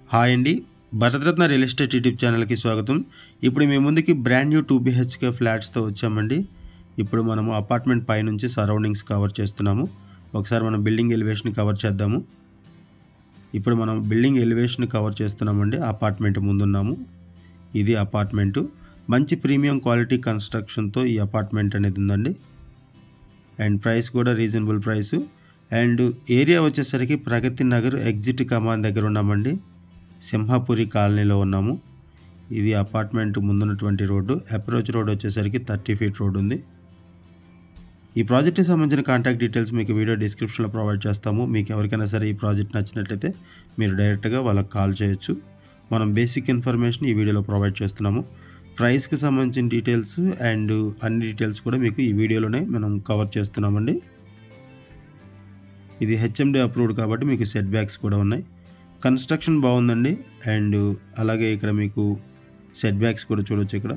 hi అండి Bharat Ratna real estate YouTube ఛానల్కి స్వాగతం ఇప్పుడు మీ ముందుకి బ్రాండ్ న్యూ టూ బిహెచ్కే ఫ్లాట్స్తో వచ్చామండి ఇప్పుడు మనము అపార్ట్మెంట్ పై నుంచి సరౌండింగ్స్ కవర్ చేస్తున్నాము ఒకసారి మనం బిల్డింగ్ ఎలివేషన్ కవర్ చేద్దాము ఇప్పుడు మనం బిల్డింగ్ ఎలివేషన్ కవర్ చేస్తున్నామండి అపార్ట్మెంట్ ముందున్నాము ఇది అపార్ట్మెంటు మంచి ప్రీమియం క్వాలిటీ కన్స్ట్రక్షన్తో ఈ అపార్ట్మెంట్ అనేది ఉందండి అండ్ ప్రైస్ కూడా రీజనబుల్ ప్రైస్ అండ్ ఏరియా వచ్చేసరికి ప్రగతి నగర్ ఎగ్జిట్ కమాన్ దగ్గర ఉన్నామండి సింహాపురి కాలనీలో ఉన్నాము ఇది అపార్ట్మెంట్ ముందున్నటువంటి రోడ్డు అప్రోచ్ రోడ్ వచ్చేసరికి థర్టీ ఫీట్ రోడ్ ఉంది ఈ ప్రాజెక్ట్కి సంబంధించిన కాంటాక్ట్ డీటెయిల్స్ మీకు వీడియో డిస్క్రిప్షన్లో ప్రొవైడ్ చేస్తాము మీకు ఎవరికైనా సరే ఈ ప్రాజెక్ట్ నచ్చినట్లయితే మీరు డైరెక్ట్గా వాళ్ళకి కాల్ చేయొచ్చు మనం బేసిక్ ఇన్ఫర్మేషన్ ఈ వీడియోలో ప్రొవైడ్ చేస్తున్నాము ప్రైస్కి సంబంధించిన డీటెయిల్స్ అండ్ అన్ని డీటెయిల్స్ కూడా మీకు ఈ వీడియోలోనే మనం కవర్ చేస్తున్నామండి ఇది హెచ్ఎండి అప్రూవ్డ్ కాబట్టి మీకు సెట్ బ్యాక్స్ కూడా ఉన్నాయి కన్స్ట్రక్షన్ బాగుందండి అండ్ అలాగే ఇక్కడ మీకు సెట్ బ్యాక్స్ కూడా చూడొచ్చు ఇక్కడ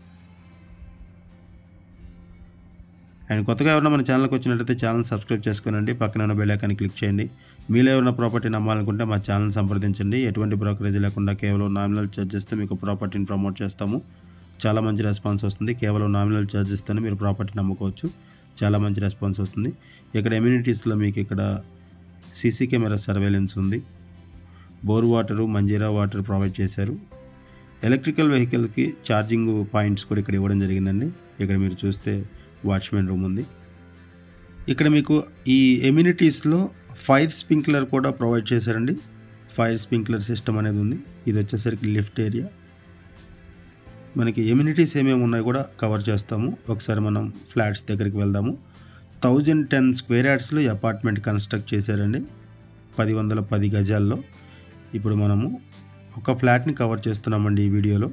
అండ్ కొత్తగా ఎవరైనా మన ఛానల్కి వచ్చినట్లయితే ఛానల్ సబ్స్క్రైబ్ చేసుకోనండి పక్కన ఉన్న బెల్ ఐకాన్ క్లిక్ చేయండి మీలో ఎవరైనా ప్రాపర్టీ నమ్మాలనుకుంటే మా ఛానల్ సంప్రదించండి ఎటువంటి బ్రోకరేజ్ లేకుండా కేవలం నామినల్ ఛార్జెస్తో మీకు ప్రాపర్టీని ప్రమోట్ చేస్తాము చాలా మంచి రెస్పాన్స్ వస్తుంది కేవలం నామినల్ ఛార్జెస్తోనే మీరు ప్రాపర్టీ నమ్ముకోవచ్చు చాలా మంచి రెస్పాన్స్ వస్తుంది ఇక్కడ ఎమ్యూనిటీస్లో మీకు ఇక్కడ సీసీ కెమెరా సర్వేలెన్స్ ఉంది bore water Manjira water provide చేశారు ఎలక్ట్రికల్ వెహికల్కి ఛార్జింగ్ పాయింట్స్ కూడా ఇక్కడ ఇవ్వడం జరిగిందండి ఇక్కడ మీరు చూస్తే వాచ్మెన్ రూమ్ ఉంది ఇక్కడ మీకు ఈ ఎమ్యూనిటీస్లో ఫైర్ స్ప్రింక్లర్ కూడా ప్రొవైడ్ చేశారండి ఫైర్ స్ప్రింక్లర్ సిస్టమ్ అనేది ఉంది ఇది వచ్చేసరికి లిఫ్ట్ ఏరియా మనకి ఎమ్యూనిటీస్ ఏమేమి ఉన్నాయో కూడా కవర్ చేస్తాము ఒకసారి మనం ఫ్లాట్స్ దగ్గరికి వెళ్దాము థౌజండ్ టెన్ స్క్వేర్ యార్డ్స్లో ఈ అపార్ట్మెంట్ కన్స్ట్రక్ట్ చేశారండి పది వందల పది గజాల్లో ఇప్పుడు మనము ఒక ఫ్లాట్ని కవర్ చేస్తున్నామండి ఈ వీడియోలో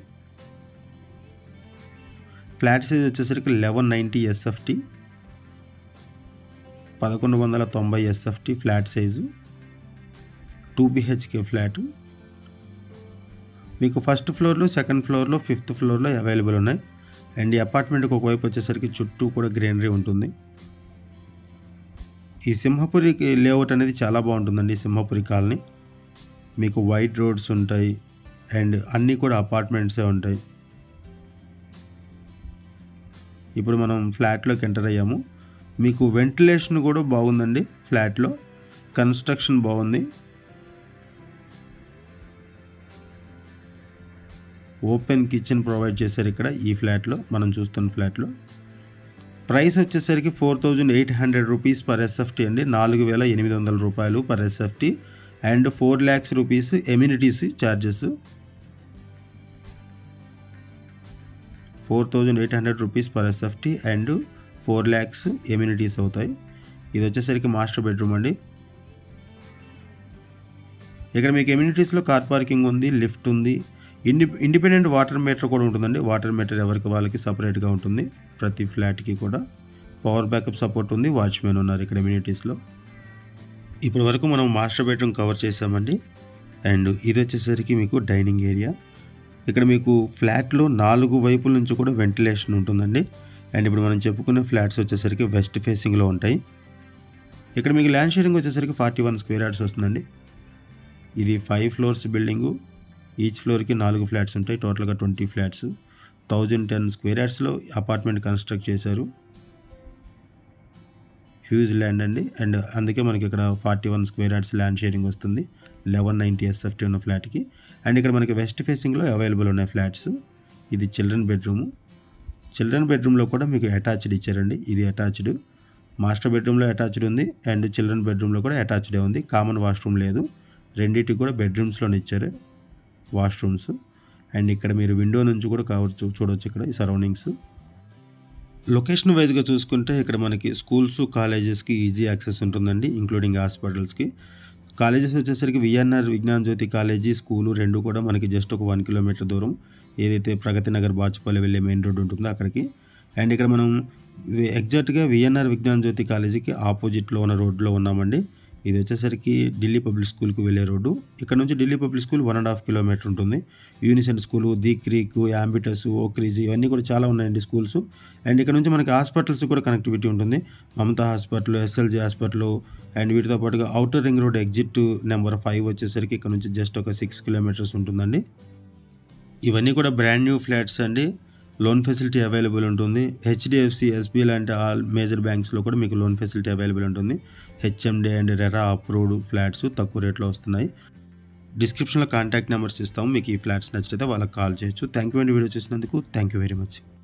ఫ్లాట్ సైజ్ వచ్చేసరికి లెవెన్ నైంటీ ఎస్ఎఫ్టీ పదకొండు వందల తొంభై SFT flat size two BHK flat మీకు ఫస్ట్ ఫ్లోర్లో సెకండ్ ఫ్లోర్లో ఫిఫ్త్ ఫ్లోర్లో అవైలబుల్ ఉన్నాయి అండ్ ఈ అపార్ట్మెంట్కి ఒకవైపు వచ్చేసరికి చుట్టూ కూడా గ్రీనరీ ఉంటుంది ఈ సింహపురి లేఅవుట్ అనేది చాలా బాగుంటుందండి ఈ సింహపురి కాలనీ మీకు వైట్ రోడ్స్ ఉంటాయి అండ్ అన్నీ కూడా అపార్ట్మెంట్సే ఉంటాయి ఇప్పుడు మనం ఫ్లాట్లోకి ఎంటర్ అయ్యాము మీకు వెంటిలేషన్ కూడా బాగుందండి ఫ్లాట్లో కన్స్ట్రక్షన్ బాగుంది ఓపెన్ కిచెన్ ప్రొవైడ్ చేశారు ఇక్కడ ఈ ఫ్లాట్లో మనం చూస్తున్న ఫ్లాట్లో ప్రైస్ వచ్చేసరికి four thousand eight hundred rupees per SFT అండి నాలుగు వేల ఎనిమిది వందల రూపాయలు per SFT and four lakhs rupees amenities charges four thousand eight hundred rupees per SFT and four lakhs amenities అవుతాయి ఇది వచ్చేసరికి మాస్టర్ బెడ్రూమ్ అండి ఇక్కడ మీకు ఎమ్యూనిటీస్లో కార్ పార్కింగ్ ఉంది లిఫ్ట్ ఉంది ఇండి ఇండిపెండెంట్ వాటర్ మీటర్ కూడా ఉంటుందండి వాటర్ మీటర్ ఎవరికి వాళ్ళకి సపరేట్గా ఉంటుంది ప్రతి ఫ్లాట్కి కూడా పవర్ బ్యాకప్ సపోర్ట్ ఉంది వాచ్మెన్ ఉన్నారు ఇక్కడ ఎమ్యూనిటీస్లో ఇప్పటి వరకు మనం మాస్టర్ బెడ్రూమ్ కవర్ చేసామండి అండ్ ఇది వచ్చేసరికి మీకు డైనింగ్ ఏరియా ఇక్కడ మీకు ఫ్లాట్లో నాలుగు వైపుల నుంచి కూడా వెంటిలేషన్ ఉంటుందండి అండ్ ఇప్పుడు మనం చెప్పుకునే ఫ్లాట్స్ వచ్చేసరికి వెస్ట్ ఫేసింగ్లో ఉంటాయి ఇక్కడ మీకు ల్యాండ్ షేరింగ్ వచ్చేసరికి ఫార్టీ వన్ స్క్వేర్ యార్డ్స్ వస్తుందండి ఇది ఫైవ్ ఫ్లోర్స్ బిల్డింగు ఈచ్ ఫ్లోర్కి నాలుగు ఫ్లాట్స్ ఉంటాయి టోటల్గా twenty flats thousand ten square యార్డ్స్లో అపార్ట్మెంట్ కన్స్ట్రక్ట్ చేశారు హ్యూజ్ ల్యాండ్ అండి అండ్ అందుకే మనకి ఇక్కడ forty one square yards land sharing వస్తుంది లెవెన్ నైంటీ ఎస్ఎఫ్టీ ఉన్న ఫ్లాట్కి అండ్ ఇక్కడ మనకి వెస్ట్ ఫేసింగ్లో అవైలబుల్ ఉన్నాయి ఫ్లాట్స్ ఇది చిల్డ్రన్ బెడ్రూము చిల్డ్రన్ బెడ్రూమ్లో కూడా మీకు అటాచ్డ్ ఇచ్చారండి ఇది అటాచ్డ్ మాస్టర్ బెడ్రూమ్లో అటాచ్డ్ ఉంది అండ్ చిల్డ్రన్ బెడ్రూమ్లో కూడా అటాచ్డే ఉంది కామన్ వాష్రూమ్ లేదు రెండింటికి కూడా బెడ్రూమ్స్లోనే ఇచ్చారు వాష్రూమ్స్ అండ్ ఇక్కడ మీరు విండో నుంచి కూడా కావచ్చు చూడవచ్చు ఇక్కడ ఈ సరౌండింగ్స్ లొకేషన్ వైజ్గా చూసుకుంటే ఇక్కడ మనకి స్కూల్స్ కాలేజెస్కి ఈజీ యాక్సెస్ ఉంటుందండి ఇంక్లూడింగ్ హాస్పిటల్స్కి కాలేజెస్ వచ్చేసరికి VNR Vignan Jyothi college school రెండు కూడా మనకి జస్ట్ ఒక వన్ కిలోమీటర్ దూరం ఏదైతే ప్రగతి నగర్ బాచుపల్లి వెళ్ళే మెయిన్ రోడ్ ఉంటుందో అక్కడికి అండ్ ఇక్కడ మనం ఎగ్జాక్ట్గా విఎన్ఆర్ విజ్ఞాన్ జ్యోతి కాలేజీకి ఆపోజిట్లో ఉన్న రోడ్లో ఉన్నామండి ఇది వచ్చేసరికి ఢిల్లీ పబ్లిక్ స్కూల్కి వెళ్ళే రోడ్డు ఇక్కడ నుంచి Delhi public school one and half kilometer ఉంటుంది Unicent school the Creek Ambitus Oakridge ఇవన్నీ కూడా చాలా ఉన్నాయండి స్కూల్స్ అండ్ ఇక్కడ నుంచి మనకి హాస్పిటల్స్ కూడా కనెక్టివిటీ ఉంటుంది Mamata hospital SLG hospital and వీటితో పాటుగా outer ring road exit number five వచ్చేసరికి ఇక్కడ నుంచి జస్ట్ ఒక సిక్స్ కిలోమీటర్స్ ఉంటుందండి ఇవన్నీ కూడా బ్రాండ్ న్యూ ఫ్లాట్స్ అండి లోన్ ఫెసిలిటీ అవైలబుల్ ఉంటుంది హెచ్డిఎఫ్సి ఎస్బీ లాంటి ఆల్ మేజర్ బ్యాంక్స్లో కూడా మీకు లోన్ ఫెసిలిటీ అవైలబుల్ ఉంటుంది HMD and RERA approved flats తక్కువ రేట్లో వస్తున్నాయి డిస్క్రిప్షన్లో కాంటాక్ట్ నెంబర్స్ ఇస్తాము మీకు ఈ ఫ్లాట్స్ నచ్చితే వాళ్ళకి కాల్ చేయొచ్చు థ్యాంక్ యూ అండి వీడియో చూసినందుకు థ్యాంక్ యూ వెరీ మచ్